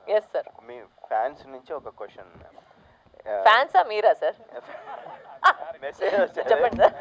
Yes sir మీ fans నుంచి ఒక question ఫ్యాన్సా మీరా సార్ మెసేజ్ చెప్పండి సార్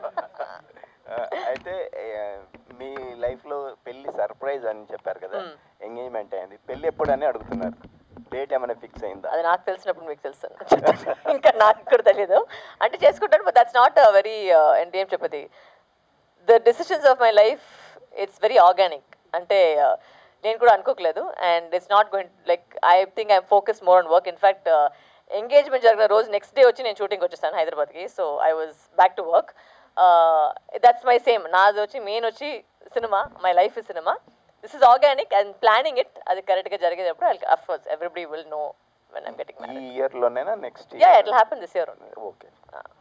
అయితే ఆ, మీ లైఫ్ లో పెళ్లి సర్ప్రైజ్ అని చెప్పారు కదా Hmm. ఎంగేజ్మెంట్ అయింది పెళ్లి ఎప్పుడు అని అడుగుతున్నారు డేట్ ఏమైనా ఫిక్స్ అయిందా అది నాకు తెలిసినప్పుడు మీకు తెలుసు ఇంకా నాకు కూడా తెలియదు అంటే చేసుకుంటాను బట్ దట్స్ నాట్ వెరీ ఏంటి ఏం చెప్పది the decisions of my life it's very organic అంటే uh, నేను కూడా అనుకోకలేదు and it's not going like I think I focus more on work in fact engagement జరిగిన రోజు నెక్స్ట్ డే వచ్చి నేను షూటింగ్ వచ్చేసాను హైదరాబాద్కి so I was back to work that's my same నాది వచ్చి మెయిన్ వచ్చి cinema my life is cinema this is organic and planning it అది కరెక్ట్గా జరిగేటప్పుడు of course everybody will know when I'm getting ఈ మ్యారేడ్ ఇయర్ లోనేనా next yeah it happen this year okay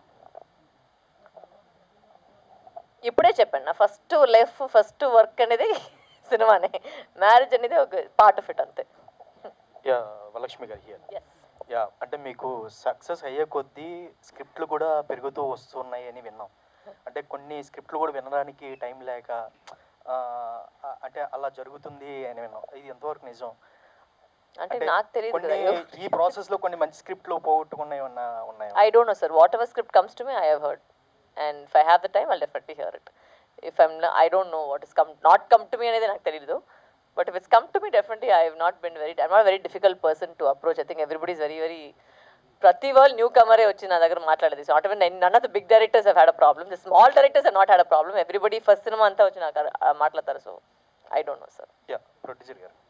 ఇప్పుడే చెప్పాను నా ఫస్ట్ లైఫ్ ఫస్ట్ వర్క్ అనేది సినిమానే మ్యారేజ్ అనేది ఒక పార్ట్ ఆఫ్ ఇట్ అంతే yeah Varalakshmi garu here yes yeah అంటే మీకు సక్సెస్ అయ్యే కొద్దీ స్క్రిప్ట్లు కూడా పెరుగుతూ వస్తున్నాయి అని విన్నాం అంటే కొన్ని స్క్రిప్ట్లు కూడా వినడానికి టైం లేక ఆ, ఆ, అంటే అలా జరుగుతుంది అని విన్నాం ఇది ఎంతవరకు నిజం అంటే అంటే నాకు తెలియదు కొన్ని కదా ఈ ప్రాసెస్ లో కొన్ని మంచి స్క్రిప్ట్లు పోగొట్టుకున్నాయి ఉన్న ఉన్నాయి I don't know sir whatever script comes to me I have heard and if I have the time I definitely hear it if I'm I don't know what is come not come to me అనేది నాకు తెలియదు but if it's come to me definitely I have not been very I'm not very difficult person to approach I think everybody is very very ప్రతి వాళ్ళు new కమరే వచ్చి నా దగ్గర మాట్లాడేది so not even none of the big directors had a problem the small directors have not had a problem everybody first cinema అంతా వచ్చి నాకు ఆ- ఆ మాట్లాడతారు so I don't know sir yeah producer గారు